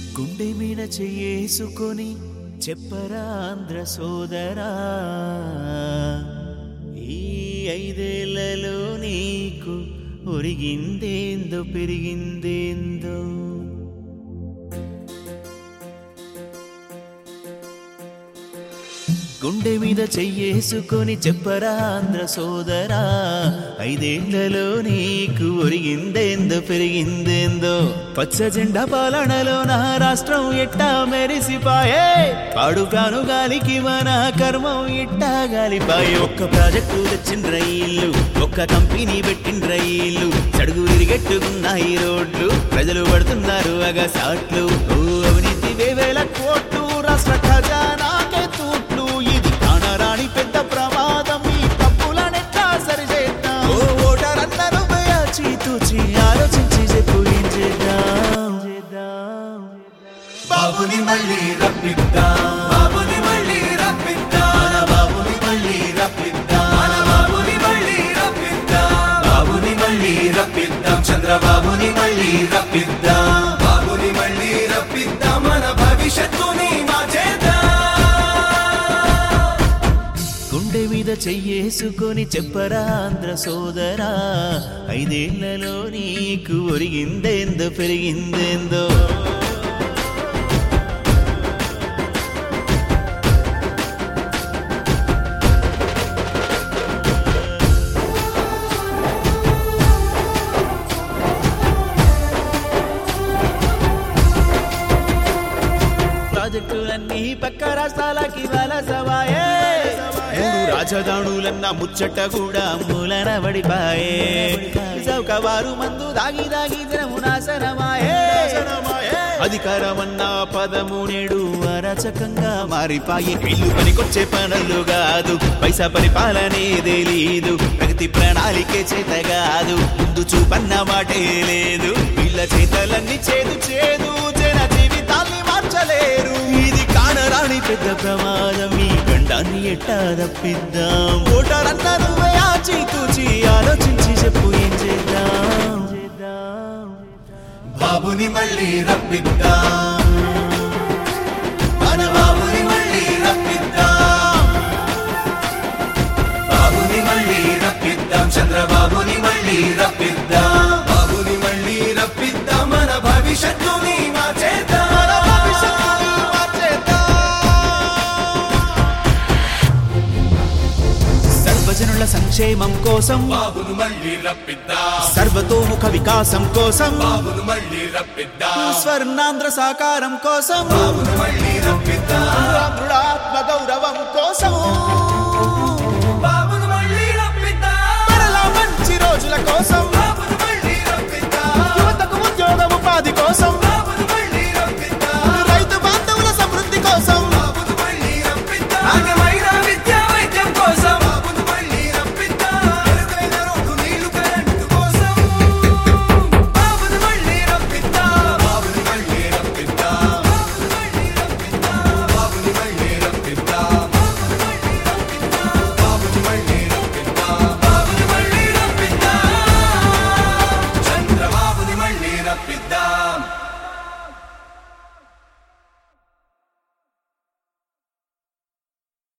గుండె మీద చెయ్యేసుకొని చెప్పరా ఆంధ్ర సోదరా ఈ ఐదేళ్లలో నీకు ఒరిగిందేందో పెరిగిందేందో గుండె మీద చెయ్యేసుకొని చెప్పరా ఆంధ్ర సోదరా ఐదేళ్లలో నీకు ఒరిగిందేందో పెరిగిందేందో పచ్చ జెండా పాలనలో నా రాష్ట్రం ఎట్టా మెరిసిపాయే పాడుగాను గాలికి మన కర్మం ఇట్టా గాలిపాయే ఒక్క ప్రాజెక్టు తెచ్చిన రైళ్ళు ఒక్క కంపెనీ పెట్టిన రైళ్ళు చడుగు విరిగెట్టుకున్నాయి రోడ్లు ప్రజలు పడుతున్నారు అగసాట్లు ఓ అవినీతి వేవేల కోట్లు రాష్ట్ర ఖజానాకే తూట్లు ఇది కానరాని పెద్ద ప్రమాదం ఈ తప్పులనెట్టా సరిచేద్దాం ఓ ఓటరన్నరు వేయాచి తూచి ఆలోచించి చెప్పు ఏం చేద్దాం చేద్దాం బాబుని మళ్ళీ రప్పిద్దాం బాబుని మళ్ళీ రప్పిద్దాం మన బాబుని మళ్ళీ రప్పిద్దాం మన బాబుని మళ్ళీ రప్పిద్దాం బాబుని మళ్ళీ రప్పిద్దాం చంద్రబాబుని మళ్ళీ రప్పిద్దాం బాబుని మళ్ళీ రప్పిద్దాం మన భవిష్యత్తుని మార్చేద్దాం గుండె మీద చెయ్యేసుకొని చెప్పరా ఆంధ్ర సోదరా ఐదేళ్లలో నీకు ఒరిగిందేందో పెరిగిందేందో ప్రాజెక్టులన్నీ పక్క రాష్ట్రాలకి వలసవాయే మూడు రాజధానులన్న ముచ్చట కూడా మూలన పడిపాయే చౌకవారు మందు దాగి దాగి జనము నాశనమాయే అధికారమన్న పదము నేడు అరచకంగా మారిపాయి ఇల్లు పనికొచ్చే పనులు కాదు పైసా పరిపాలనే తెలీదు ప్రగతి ప్రణాళికే చేత కాదు ముందు చూపన్న మాటే లేదు వీళ్ళ చేతలన్నీ చేదు చేదు జన జీవితాల్ని మార్చలేరు ఇది కానరాని పెద్ద ప్రమాదం ఈ గండాన్ని ఎట్టా తప్పిద్దాం ఓటరన్నారు ఆచి తూచి ఆలోచించి చెప్పు ఏం చేద్దాం చేద్దాం బాబుని మళ్ళీ రప్పిద్దాం మన బాబుని మళ్ళీ రప్పిద్దాం బాబుని మళ్ళీ రప్పిద్దాం చంద్రబాబుని మళ్ళీ రప్పిద్దాం బాబుని మళ్ళీ రప్పిద్దాం మన భవిష్యత్తుని మార్చేద్దాం మన భవిష్యత్తుని మార్చేద్దాం సర్వజనుల సంక్షేమం కోసం బాబును మళ్ళీ రప్పిద్దాం సర్వతోముఖ వికాసం కోసం బాబును మళ్ళీ రప్పిద్దాం స్వర్ణాంధ్ర సాకారం కోసం బాబును మళ్ళీ రప్పిద్దాం ఆంధ్రుల ఆత్మ గౌరవం కోసం